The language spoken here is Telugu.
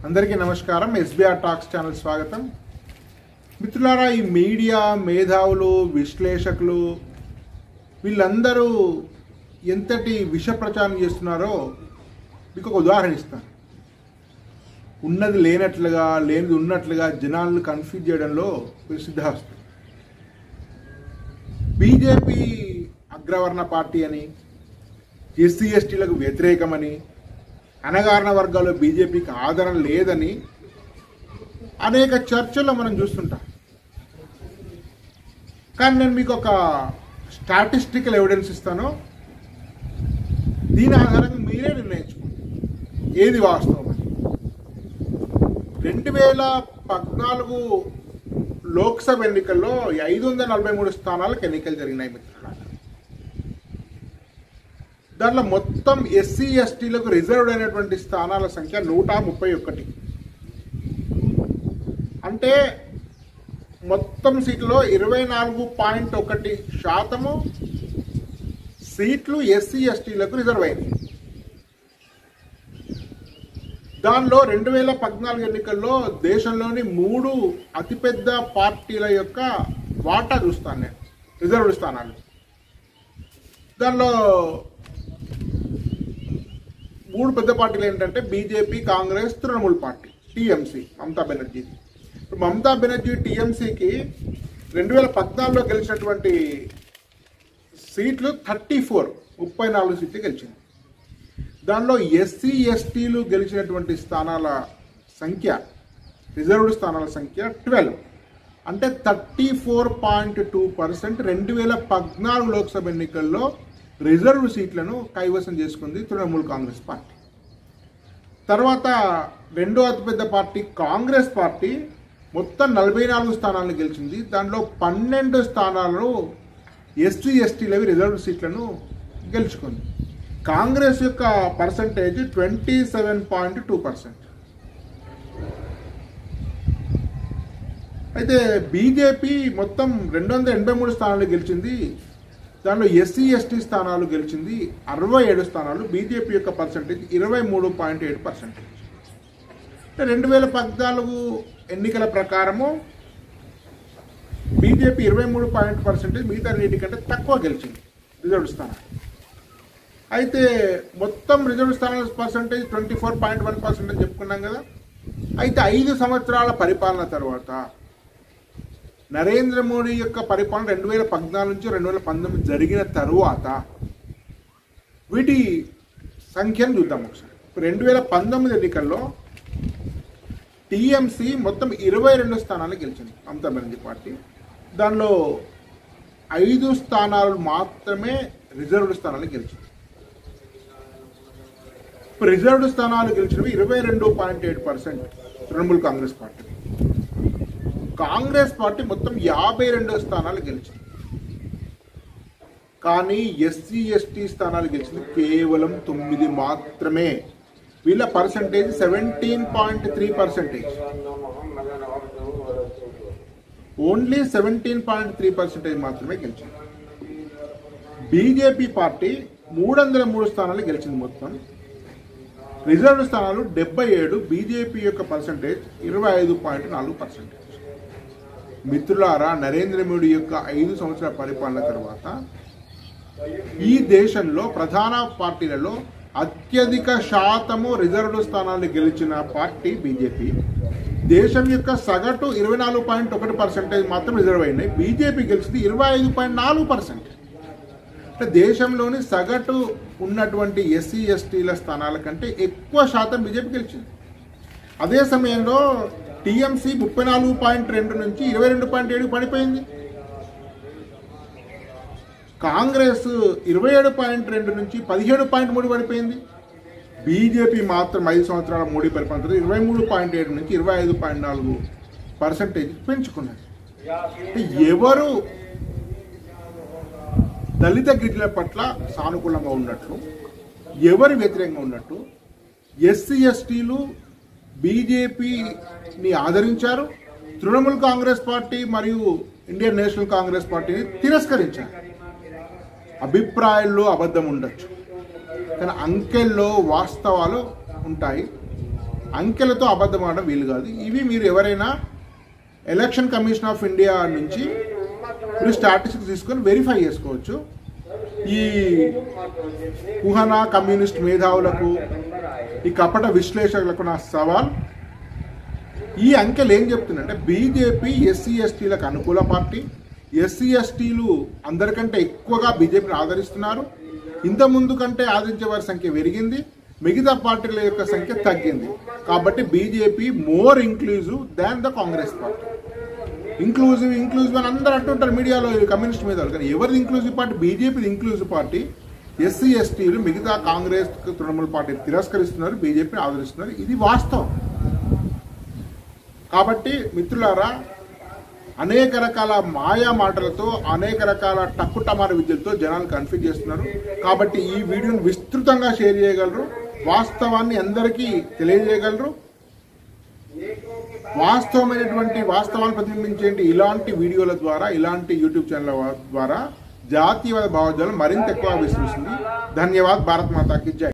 అందరికీ నమస్కారం ఎస్బీఆర్ టాక్స్ ఛానల్ స్వాగతం మిత్రులారా ఈ మీడియా మేధావులు విశ్లేషకులు వీళ్ళందరూ ఎంతటి విష ప్రచారం చేస్తున్నారో మీకు ఒక ఉదాహరణ ఇస్తాను ఉన్నది లేనట్లుగా లేనిది ఉన్నట్లుగా జనాలను కన్ఫ్యూజ్ చేయడంలో వీరు సిద్ధహస్తులు బీజేపీ అగ్రవర్ణ పార్టీ అని ఎస్సీ ఎస్టీలకు వ్యతిరేకమని అనగారిన వర్గాల్లో బీజేపీకి ఆదరణ లేదని అనేక చర్చల్లో మనం చూస్తుంటాం కానీ నేను మీకు ఒక స్టాటిస్టికల్ ఎవిడెన్స్ ఇస్తాను దీని ఆధారంగా మీరే నిర్ణయించుకోండి ఏది వాస్తవం అని రెండు వేల పద్నాలుగు లోక్సభ ఎన్నికల్లో ఐదు వందల నలభై మూడు స్థానాలకు ఎన్నికలు జరిగినాయి మిత్రులారా దాంట్లో మొత్తం ఎస్సీ ఎస్టీలకు రిజర్వ్డ్ అయినటువంటి స్థానాల సంఖ్య నూట ముప్పై ఒకటి అంటే మొత్తం సీట్లో ఇరవై నాలుగు పాయింట్ ఒకటి శాతము సీట్లు ఎస్సీ ఎస్టీలకు రిజర్వ్ అయినాయి దానిలో రెండు వేల పద్నాలుగు ఎన్నికల్లో దేశంలోని మూడు అతిపెద్ద పార్టీల యొక్క వాటా చూస్తాను నేను రిజర్వ్డ్ స్థానాలు దానిలో మూడు పెద్ద పార్టీలు ఏంటంటే BJP Congress Trinamool party TMC Mamata Banerjee ఇప్పుడు మమతా బెనర్జీ టీఎంసీకి రెండు వేల పద్నాలుగులో గెలిచినటువంటి సీట్లు థర్టీ ఫోర్ ముప్పై నాలుగు సీట్లు గెలిచింది దానిలో ఎస్సీ ఎస్టీలు గెలిచినటువంటి స్థానాల సంఖ్య రిజర్వ్డ్ స్థానాల సంఖ్య ట్వెల్వ్ అంటే thirty four point two percent రెండు వేల పద్నాలుగు లోక్సభ ఎన్నికల్లో రిజర్వ్ సీట్లను కైవసం చేసుకుంది తృణమూల్ కాంగ్రెస్ పార్టీ తర్వాత రెండో అతిపెద్ద పార్టీ కాంగ్రెస్ పార్టీ మొత్తం నలభై నాలుగు స్థానాలను గెలిచింది దానిలో పన్నెండు స్థానాలను ఎస్సీ ఎస్టీలవి రిజర్వ్ సీట్లను గెలుచుకుంది కాంగ్రెస్ యొక్క percentage twenty seven point two percent అయితే బీజేపీ మొత్తం రెండు వందల ఎనభై మూడు స్థానాలు గెలిచింది దానిలో ఎస్సీ ఎస్టీ స్థానాలు గెలిచింది అరవై ఏడు స్థానాలు బీజేపీ యొక్క పర్సంటేజ్ ఇరవై మూడు పాయింట్ ఏడు పర్సెంటేజ్ రెండు వేల పద్నాలుగు ఎన్నికల ప్రకారము బీజేపీ ఇరవై మూడు పాయింట్ పర్సెంటేజ్ మిగతా కంటే తక్కువ గెలిచింది రిజర్వ్డ్ స్థానాలు అయితే మొత్తం రిజర్వ్ స్థానాల percentage twenty four point one percent చెప్పుకున్నాం కదా అయితే ఐదు సంవత్సరాల పరిపాలన తర్వాత నరేంద్ర మోడీ యొక్క పరిపాలన రెండు వేల పద్నాలుగు నుంచి రెండు వేల పంతొమ్మిది జరిగిన తరువాత వీటి సంఖ్యను చూద్దాం ఒకసారి రెండు వేల పంతొమ్మిది ఎన్నికల్లో టీఎంసీ మొత్తం ఇరవై రెండు స్థానాలు గెలిచింది మమతా బెనర్జీ పార్టీ దానిలో ఐదు స్థానాలు మాత్రమే రిజర్వ్డ్ స్థానాలు గెలిచింది రిజర్వ్డ్ స్థానాలు గెలిచినవి ఇరవై రెండు పాయింట్ ఏడు percent Trinamool Congress party Congress party మొత్తం యాభై రెండు స్థానాలు గెలిచింది కానీ ఎస్సీ ఎస్టీ స్థానాలు గెలిచింది కేవలం తొమ్మిది మాత్రమే వీళ్ళ percentage seventeen point three percentage only seventeen point three percentage మాత్రమే గెలిచింది బీజేపీ పార్టీ మూడు వందల మూడు స్థానాలు గెలిచింది మొత్తం రిజర్వ్ స్థానాలు డెబ్బై ఏడు బీజేపీ యొక్క పర్సంటేజ్ ఇరవై ఐదు పాయింట్ నాలుగు పర్సెంటేజ్ మిత్రులారా నరేంద్ర మోడీ యొక్క ఐదు సంవత్సరాల పరిపాలన తర్వాత ఈ దేశంలో ప్రధాన పార్టీలలో అత్యధిక శాతము రిజర్వ్డ్ స్థానాలు గెలిచిన పార్టీ బీజేపీ దేశం యొక్క సగటు ఇరవై నాలుగు పాయింట్ ఒకటి పర్సెంటేజ్ మాత్రం రిజర్వ్ అయినాయి బీజేపీ గెలిచింది ఇరవై ఐదు పాయింట్ నాలుగు పర్సెంట్ అంటే దేశంలోని సగటు ఉన్నటువంటి ఎస్సీ ఎస్టీల స్థానాల కంటే ఎక్కువ శాతం బీజేపీ గెలిచింది అదే సమయంలో టీఎంసీ ముప్పై నాలుగు పాయింట్ రెండు నుంచి ఇరవై రెండు పాయింట్ ఏడు పడిపోయింది కాంగ్రెస్ ఇరవై ఏడు పాయింట్ రెండు నుంచి పదిహేడు పాయింట్ మూడు పడిపోయింది బీజేపీ మాత్రం ఐదు సంవత్సరాల మోడీ పరిపాలన ఇరవై మూడు పాయింట్ ఏడు నుంచి ఇరవై ఐదు పాయింట్ నాలుగు పర్సెంటేజ్ పెంచుకున్నది అంటే ఎవరు దళిత గిరిజనుల పట్ల సానుకూలంగా ఉన్నట్లు ఎవరు వ్యతిరేకంగా ఉన్నట్టు ఎస్సీ ఎస్టీలు బీజేపీని ఆదరించారు తృణమూల్ కాంగ్రెస్ పార్టీ మరియు ఇండియన్ నేషనల్ కాంగ్రెస్ పార్టీని తిరస్కరించారు అభిప్రాయాల్లో అబద్ధం ఉండొచ్చు కానీ అంకెల్లో వాస్తవాలు ఉంటాయి అంకెలతో అబద్ధం ఆడడం వీలు కాదు ఇవి మీరు ఎవరైనా ఎలక్షన్ కమిషన్ ఆఫ్ ఇండియా నుంచి మీరు స్టాటిస్టిక్స్ తీసుకొని వెరిఫై చేసుకోవచ్చు ఈ కుహనా కమ్యూనిస్ట్ మేధావులకు ఈ కపట విశ్లేషకులకు నా సవాల్ ఈ అంకెలు ఏం చెప్తుందంటే బీజేపీ ఎస్సీ ఎస్టీలకు అనుకూల పార్టీ ఎస్సీ ఎస్టీలు అందరికంటే ఎక్కువగా బీజేపీని ఆదరిస్తున్నారు ఇంత ముందు కంటే ఆదరించే వారి సంఖ్య పెరిగింది మిగతా పార్టీల యొక్క సంఖ్య తగ్గింది కాబట్టి BJP more inclusive than the Congress party inclusive inclusive అని అందరూ అంటుంటారు మీడియాలో ఈ కమ్యూనిస్ట్ మీద కానీ ఎవరిది ఇంక్లూజివ్ పార్టీ బీజేపీది ఇంక్లూజివ్ పార్టీ ఎస్సీ ఎస్టీలు మిగతా కాంగ్రెస్ తృణమూల్ పార్టీ తిరస్కరిస్తున్నారు బీజేపీని ఆదరిస్తున్నారు ఇది వాస్తవం కాబట్టి మిత్రులారా అనేక రకాల మాయా మాటలతో అనేక రకాల టక్కుటమార విద్యలతో జనాలు కన్ఫ్యూజ్ చేస్తున్నారు కాబట్టి ఈ వీడియోని విస్తృతంగా షేర్ చేయగలరు వాస్తవాన్ని అందరికీ తెలియజేయగలరు వాస్తవమైనటువంటి వాస్తవాన్ని ప్రతిబింబించేటి ఇలాంటి వీడియోల ద్వారా ఇలాంటి యూట్యూబ్ ఛానల్ ద్వారా జాతీయవాద భావజాలం మరింత ఎక్కువ విస్తరిస్తుంది ధన్యవాద్ భారత్ మాతాకి జై